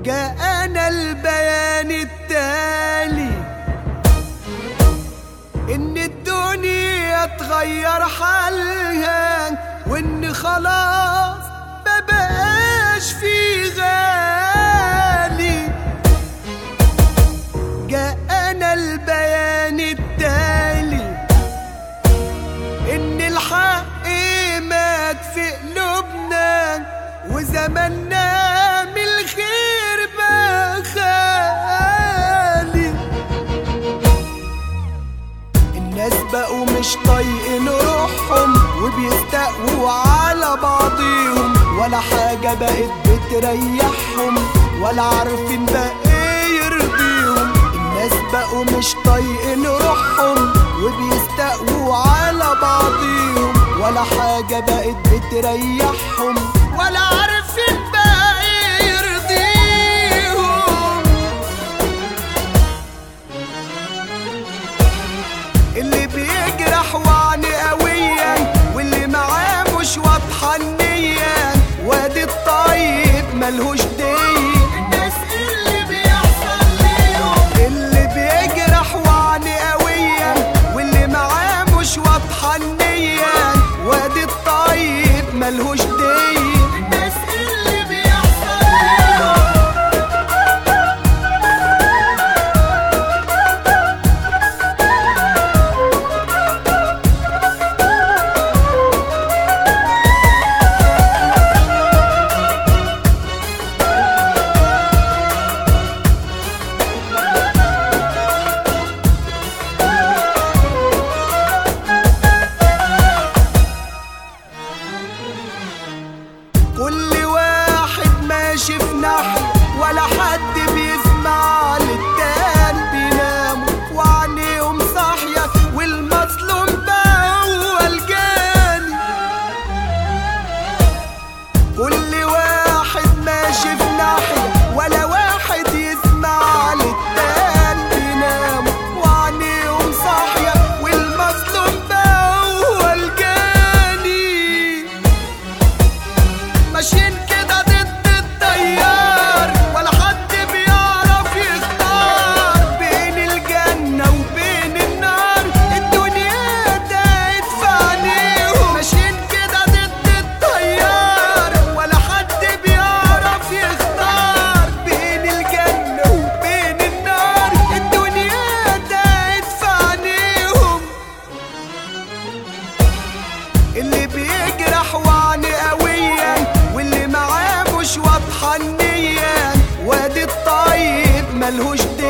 جاءنا البيان التالي ان الدنيا تغير حالها وان خلاص ما بقاش في غالي جاءنا البيان التالي ان الحق مات في قلوبنا وزمنا من الخير بقى خالي الناس بقوا مش طايقين روحهم وبيستقوا على بعضيهم ولا حاجة بقت بتريحهم ولا عارفين بقى ايه يرضيهم الناس بقوا مش طايقين روحهم وبيستقوا على بعضيهم ولا حاجة بقت بتريحهم ولا عارفين بقى ايه يرضيهم اللي بيجرح وعني قويا واللي معاه مش واضحة النية وادي الطيب ملهوش دين الناس اللي بيحصل ليهم اللي بيجرح وعني قويا واللي معاه مش واضحة النية وادي الطيب ملهوش دين الناس اللي بيحصل ليهم كل واحد ماشي في ناحية ولا حد بيسمع للتاني بيناموا وعينيهم صاحية والمظلوم بقى هو الجاني كل واحد ماشي في ناحية ولا واحد يسمع للتاني بيناموا وعينيهم صاحية والمظلوم بقى هو الجاني ماشيين كده ضد التيار ولا حد بيعرف يختار بين الجنة وبين النار الدنيا تاهت في عينيهم ماشيين كده ضد التيار ولا حد بيعرف يختار بين الجنة وبين النار الدنيا تاهت في عينيهم اللي بيجرح وعني قويا واللي معاه مش واضحة النية وادي الطيب ملهوش